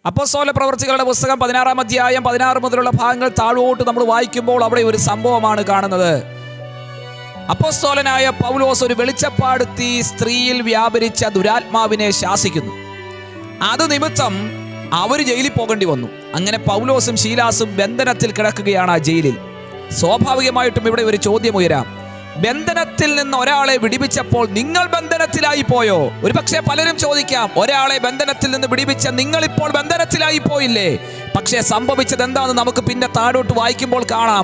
അപ്പോസ്തല പ്രവർത്തികളുടെ പുസ്തകം പതിനാറാം അധ്യായം പതിനാറ് മുതലുള്ള ഭാഗങ്ങൾ താഴോട്ട് നമ്മൾ വായിക്കുമ്പോൾ അവിടെ ഒരു സംഭവമാണ് കാണുന്നത് അപ്പോസ്തോലനായ പൗലോസ് ഒരു വെളിച്ചപ്പാട് തീ സ്ത്രീയിൽ വ്യാപരിച്ച ദുരാത്മാവിനെ ശാസിക്കുന്നു അത് നിമിത്തം അവർ ജയിലിൽ പോകേണ്ടി വന്നു അങ്ങനെ പൗലോസും ശീലാസും ബന്ധനത്തിൽ കിടക്കുകയാണ് ആ ജയിലിൽ സ്വാഭാവികമായിട്ടും ഇവിടെ ഒരു ചോദ്യം ഉയരാം ബന്ധനത്തിൽ നിന്ന് ഒരാളെ വിടിവിച്ചപ്പോൾ നിങ്ങൾ ബന്ധനത്തിലായി പോയോ ഒരു പക്ഷേ പലരും ചോദിക്കാം ഒരാളെ ബന്ധനത്തിൽ നിന്ന് വിടിവിച്ച നിങ്ങൾ ഇപ്പോൾ ബന്ധനത്തിലായി പോയില്ലേ പക്ഷേ സംഭവിച്ചത് എന്താണെന്ന് നമുക്ക് പിന്നെ താഴോട്ട് വായിക്കുമ്പോൾ കാണാം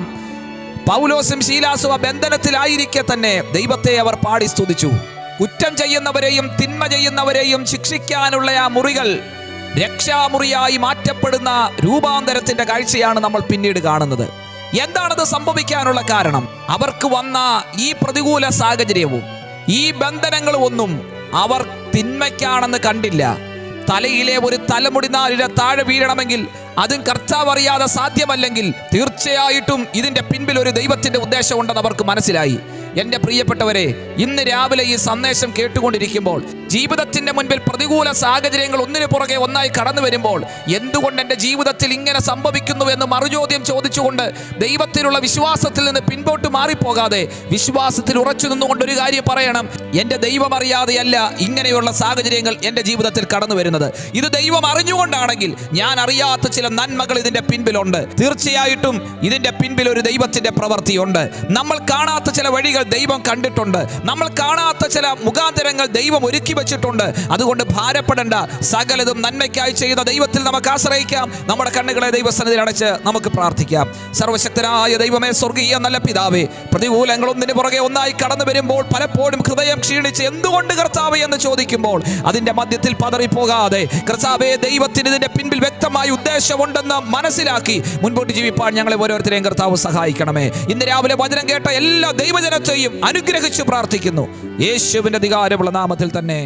പൗലോസും ശീലാസും ആ ബന്ധനത്തിലായിരിക്കെ തന്നെ ദൈവത്തെ അവർ പാടി സ്തുതിച്ചു കുറ്റം ചെയ്യുന്നവരെയും തിന്മ ചെയ്യുന്നവരെയും ശിക്ഷിക്കാനുള്ള ആ മുറികൾ രക്ഷാമുറിയായി മാറ്റപ്പെടുന്ന രൂപാന്തരത്തിന്റെ കാഴ്ചയാണ് നമ്മൾ പിന്നീട് കാണുന്നത് എന്താണത് സംഭവിക്കാനുള്ള കാരണം അവർക്ക് വന്ന ഈ പ്രതികൂല സാഹചര്യവും ഈ ബന്ധനങ്ങളും ഒന്നും അവർ തിന്മയ്ക്കാണെന്ന് കണ്ടില്ല തലയിലെ ഒരു തലമുടി നാലില താഴെ വീഴണമെങ്കിൽ അതും കർത്താവ് അറിയാതെ സാധ്യമല്ലെങ്കിൽ തീർച്ചയായിട്ടും ഇതിന്റെ പിൻപിൽ ഒരു ദൈവത്തിന്റെ ഉദ്ദേശമുണ്ടെന്ന് അവർക്ക് മനസ്സിലായി എൻ്റെ പ്രിയപ്പെട്ടവരെ ഇന്ന് രാവിലെ ഈ സന്ദേശം കേട്ടുകൊണ്ടിരിക്കുമ്പോൾ ജീവിതത്തിന്റെ മുൻപിൽ പ്രതികൂല സാഹചര്യങ്ങൾ ഒന്നിനു പുറകെ ഒന്നായി കടന്നു വരുമ്പോൾ എന്തുകൊണ്ട് എൻ്റെ ജീവിതത്തിൽ ഇങ്ങനെ സംഭവിക്കുന്നു എന്ന് മറുചോദ്യം ചോദിച്ചുകൊണ്ട് ദൈവത്തിലുള്ള വിശ്വാസത്തിൽ നിന്ന് പിൻപോട്ട് മാറിപ്പോകാതെ വിശ്വാസത്തിൽ ഉറച്ചു നിന്നുകൊണ്ട് ഒരു കാര്യം പറയണം എൻ്റെ ദൈവം അറിയാതെയല്ല ഇങ്ങനെയുള്ള സാഹചര്യങ്ങൾ എൻ്റെ ജീവിതത്തിൽ കടന്നു വരുന്നത് ഇത് ദൈവം അറിഞ്ഞുകൊണ്ടാണെങ്കിൽ ഞാൻ അറിയാത്ത ചില നന്മകൾ ഇതിന്റെ പിൻപിലുണ്ട് തീർച്ചയായിട്ടും ഇതിന്റെ പിൻപിൽ ഒരു ദൈവത്തിന്റെ പ്രവൃത്തിയുണ്ട് നമ്മൾ കാണാത്ത ചില വഴികൾ ദൈവം കണ്ടിട്ടുണ്ട് നമ്മൾ കാണാത്ത ചില മുഖാന്തരങ്ങൾ ദൈവം ഒരുക്കി വെച്ചിട്ടുണ്ട് അതുകൊണ്ട് ഭാരപ്പെടേണ്ട സകലതും നന്മയ്ക്കായി ചെയ്യുന്ന ദൈവത്തിൽ നമുക്ക് ആശ്രയിക്കാം നമ്മുടെ കണ്ണുകളെ ദൈവസന്നിധിയിൽ അടച്ച് നമുക്ക് പ്രാർത്ഥിക്കാം സർവശക്തനായ ദൈവമേ സ്വർഗീയ നല്ല പിതാവേ പ്രതികൂലങ്ങൾ ഒന്നിന് പുറകെ ഒന്നായി കടന്നു വരുമ്പോൾ പലപ്പോഴും ഹൃദയം ക്ഷീണിച്ച് എന്തുകൊണ്ട് കർത്താവേ എന്ന് ചോദിക്കുമ്പോൾ അതിന്റെ മധ്യത്തിൽ പതറിപ്പോകാതെ കർത്താവേ ദൈവത്തിന് ഇതിന്റെ പിൻപിൽ വ്യക്തമായ ഉദ്ദേശമുണ്ടെന്ന് മനസ്സിലാക്കി മുൻപോട്ട് ജീവിപ്പാൻ ഞങ്ങളെ ഓരോരുത്തരെയും കർത്താവ് സഹായിക്കണമേ ഇന്ന് രാവിലെ വചനം കേട്ട എല്ലാ ദൈവജനത്തെയും അനുഗ്രഹിച്ചു പ്രാർത്ഥിക്കുന്നു യേശുവിന്റെ അധികാരമുള്ള നാമത്തിൽ തന്നെ